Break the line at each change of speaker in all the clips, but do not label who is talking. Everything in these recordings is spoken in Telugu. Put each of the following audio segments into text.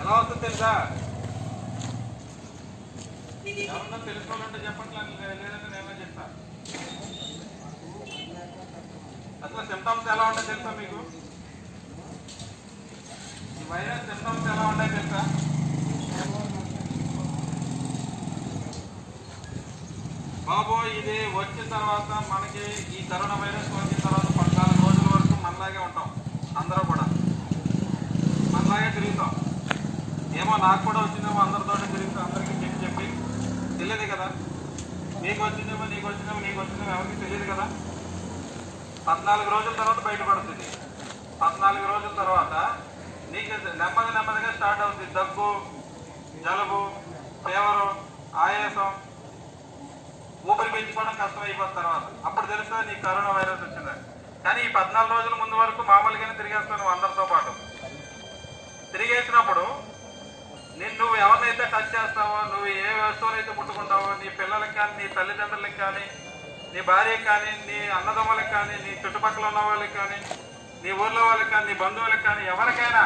ఎలా వస్తుందో తెలుసా ఎవరన్నా తెలుసుకోవాలంటే చెప్పండి లే- లేదంటే నేనే చెప్తా అసలు సిమ్టమ్స్ ఎలా ఉంటాయి తెలుసా మీకు ఈ వైరస్ సిమ్టమ్స్ ఎలా ఉంటాయి తెలుసా బాబు ఇది వచ్చిన తర్వాత మనకి ఈ కరోనా వైరస్ వచ్చిన తర్వాత పద్నాలుగు రోజుల వరకు మనలాగే ఉంటాం అందరూ కూడా మనలాగే తిరుగుతాం ఏమో నాకు కూడా వచ్చిందేమో అందరితో తిరుగుతాం అందరికీ చెప్పి చెప్పి తెలియదు కదా నీకు వచ్చిందేమో నీకు వచ్చిందేమో నీకు వచ్చిందేమో ఎవరికి తెలియదు కదా పద్నాలుగు రోజుల తర్వాత బయటపడుతుంది పద్నాలుగు రోజుల తర్వాత నీకు నెమ్మది నెమ్మదిగా స్టార్ట్ అవుతుంది దగ్గు జలుబు ఫీవరు ఆయాసం ఊపిరి పీల్చుకోవడం కష్టం అయిపోతుంది తర్వాత అప్పుడు తెలుస్తుంది నీకు కరోనా వైరస్ వచ్చిందని కానీ ఈ పద్నాలుగు రోజుల ముందు వరకు మామూలుగానే తిరిగేస్తావు నువ్వు అందరితో పాటు తిరిగేసినప్పుడు నేను నువ్వు ఎవరినైతే టచ్ చేస్తావో నువ్వు ఏ వస్తువులైతే ముట్టుకుంటావో నీ పిల్లలకి కానీ నీ తల్లిదండ్రులకి కానీ నీ భార్యకి కానీ నీ అన్నదమ్ములకి కానీ నీ చుట్టుపక్కల ఉన్న వాళ్ళకి కానీ నీ ఊర్లో వాళ్ళకి కానీ నీ బంధువులకి కానీ ఎవరికైనా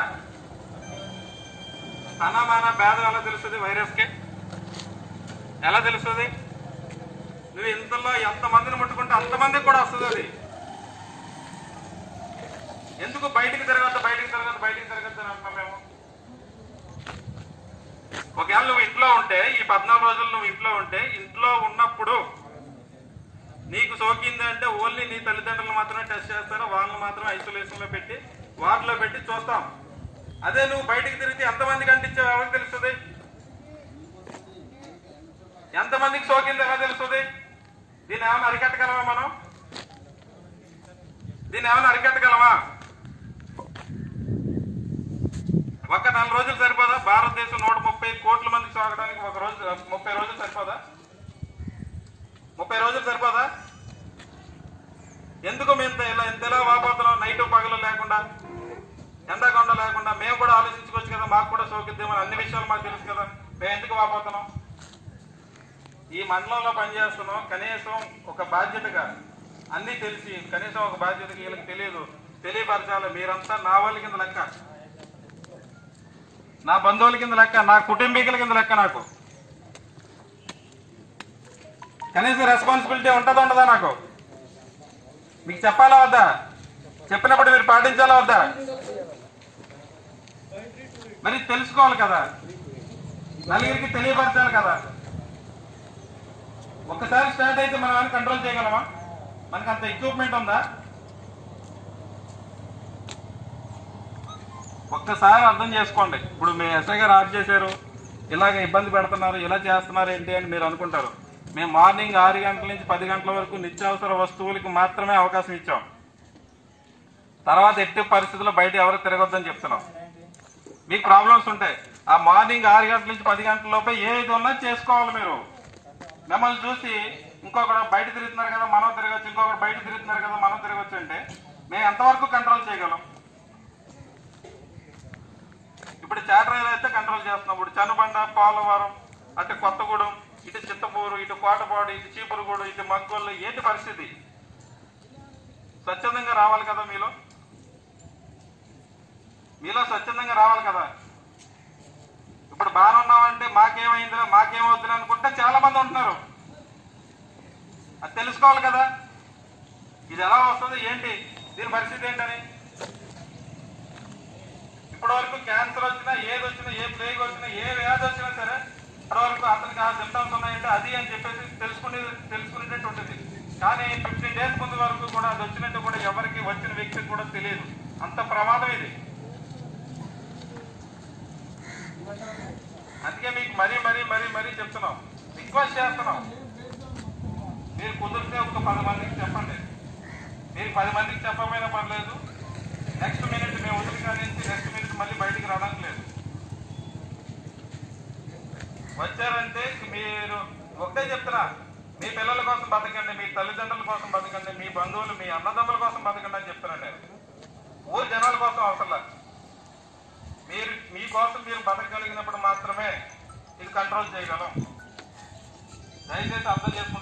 సన్నమాన భేదం ఎలా తెలుస్తుంది వైరస్కి ఎలా తెలుస్తుంది నువ్వు ఇంతలో ఎంతమందిని ముట్టుకుంటే అంతమందికి కూడా వస్తుంది అది ఎందుకు బయటికి తిరగద్దు బయటికి తిరగద్దు బయటికి తిరగద్దు అని అంటున్నాం మేము ఒకవేళ నువ్వు ఇంట్లో ఉంటే ఈ పద్నాలుగు రోజులు నువ్వు ఇంట్లో ఉంటే ఇంట్లో ఉన్నప్పుడు నీకు సోకింది అంటే ఓన్లీ నీ తల్లిదండ్రులు మాత్రమే టెస్ట్ చేస్తారు వాళ్ళని మాత్రం ఐసోలేషన్ లో పెట్టి వార్డులో పెట్టి చూస్తాం అదే నువ్వు బయటికి తిరిగితే ఎంతమందికి అంటించావు ఎవరికి తెలుస్తుంది ఎంతమందికి సోకింది ఎలా తెలుస్తుంది దీన్ని ఏమైనా అరికట్టగలమా మనం దీన్ని ఏమైనా అరికట్టగలమా ఒక నెల రోజులు సరిపోదా భారతదేశం నూట ముప్పై కోట్ల మందికి సోకడానికి ఒక రోజు ముప్పై రోజులు సరిపోదా ముప్పై రోజులు సరిపోదా ఎందుకు మేము ఇంత ఇలా ఇంత ఎలా వాపోతున్నాం నైట్ పగలు లేకుండా ఎండాకొండ లేకుండా మేము కూడా ఆలోచించుకోవచ్చు కదా మాకు కూడా సోకిద్దామని అన్ని విషయాలు మాకు తెలుసు కదా మేము ఎందుకు వాపోతున్నాం ఈ మండలంలో పనిచేస్తున్నాం కనీసం ఒక బాధ్యతగా అన్నీ తెలిసి కనీసం ఒక బాధ్యతగా వీళ్ళకి తెలియదు తెలియపరచాలి మీరంతా నా వాళ్ళ కింద లెక్క నా బంధువుల కింద లెక్క నా కుటుంబీకుల కింద లెక్క నాకు కనీసం రెస్పాన్సిబిలిటీ ఉంటుందా ఉండదా నాకు మీకు చెప్పాలా వద్దా చెప్పినప్పుడు మీరు పాటించాలా వద్దా మరి తెలుసుకోవాలి కదా నలుగురికి తెలియపరచాలి కదా ఒక్కసారి స్టార్ట్ అయితే మనం ఏమైనా కంట్రోల్ చేయగలమా మనకు అంత ఎక్విప్మెంట్ ఉందా ఒక్కసారి అర్థం చేసుకోండి ఇప్పుడు మీ ఎస్ఐ గారు ఆర్డర్ చేశారు ఇలాగ ఇబ్బంది పెడుతున్నారు ఇలా చేస్తున్నారు ఏంటి అని మీరు అనుకుంటారు మేము మార్నింగ్ ఆరు గంటల నుంచి పది గంటల వరకు నిత్యావసర వస్తువులకు మాత్రమే అవకాశం ఇచ్చాం తర్వాత ఎట్టి పరిస్థితుల్లో బయట ఎవరు తిరగొద్దని చెప్తున్నాం మీకు ప్రాబ్లమ్స్ ఉంటాయి ఆ మార్నింగ్ ఆరు గంటల నుంచి పది గంటల లోపే ఏది ఉన్నా చేసుకోవాలి మీరు మిమ్మల్ని చూసి ఇంకొకడు బయట తిరుగుతున్నారు కదా మనం తిరగచ్చు ఇంకొకరు బయట తిరుగుతున్నారు కదా మనం తిరగచ్చు అంటే మేము ఎంతవరకు కంట్రోల్ చేయగలం ఇప్పుడు చాటరాయిలు అయితే కంట్రోల్ చేస్తున్నాం ఇప్పుడు చనుబండ పోలవరం అటు కొత్తగూడెం ఇటు చిత్తపూరు ఇటు కోటపాడు ఇటు చీపురుగూడు ఇటు మగ్గోళ్ళు ఏంటి పరిస్థితి స్వచ్ఛందంగా రావాలి కదా మీలో మీలో స్వచ్ఛందంగా రావాలి కదా ఇప్పుడు బాగానే ఉన్నామంటే మాకేమైందిరా మాకేమవుతుంది అనుకుంటే చాలా మంది ఉంటున్నారు అది తెలుసుకోవాలి కదా ఇది ఎలా వస్తుంది ఏంటి దీని పరిస్థితి ఏంటని ఇప్పటి వరకు క్యాన్సర్ వచ్చినా ఏది వచ్చినా ఏ ప్లేగ్ వచ్చినా ఏ వ్యాధి వచ్చినా సరే ఇప్పటి వరకు అతనికి ఆ సిమ్టమ్స్ ఉన్నాయంటే అది అని చెప్పేసి తెలుసుకునే తెలుసుకునేటట్టు ఉంటుంది కానీ ఫిఫ్టీన్ డేస్ ముందు వరకు కూడా అది వచ్చినట్టు కూడా ఎవరికి వచ్చిన వ్యక్తికి కూడా తెలియదు అంత ప్రమాదం ఇది అందుకే మీకు మరీ మరీ మరీ మరీ చెప్తున్నాం రిక్వెస్ట్ చేస్తున్నాం మీరు కుదిరితే ఒక పది మందికి చెప్పండి మీరు పది మందికి చెప్పమైనా పర్లేదు నెక్స్ట్ మినిట్ మేము వదిలి కానీ నెక్స్ట్ మినిట్ మళ్ళీ బయటికి రావడానికి లేదు వచ్చారంటే మీరు ఒకటే చెప్తున్నా మీ పిల్లల కోసం బతకండి మీ తల్లిదండ్రుల కోసం బతకండి మీ బంధువులు మీ అన్నదమ్ముల కోసం బతకండి అని చెప్తున్నాను నేను ఊరు జనాల కోసం అవసరం లేదు. మీరు మీకోసం మీరు బతకగలిగినప్పుడు మాత్రమే ఇది కంట్రోల్ చేయగలం దయచేసి అర్థం చేసుకుంటారు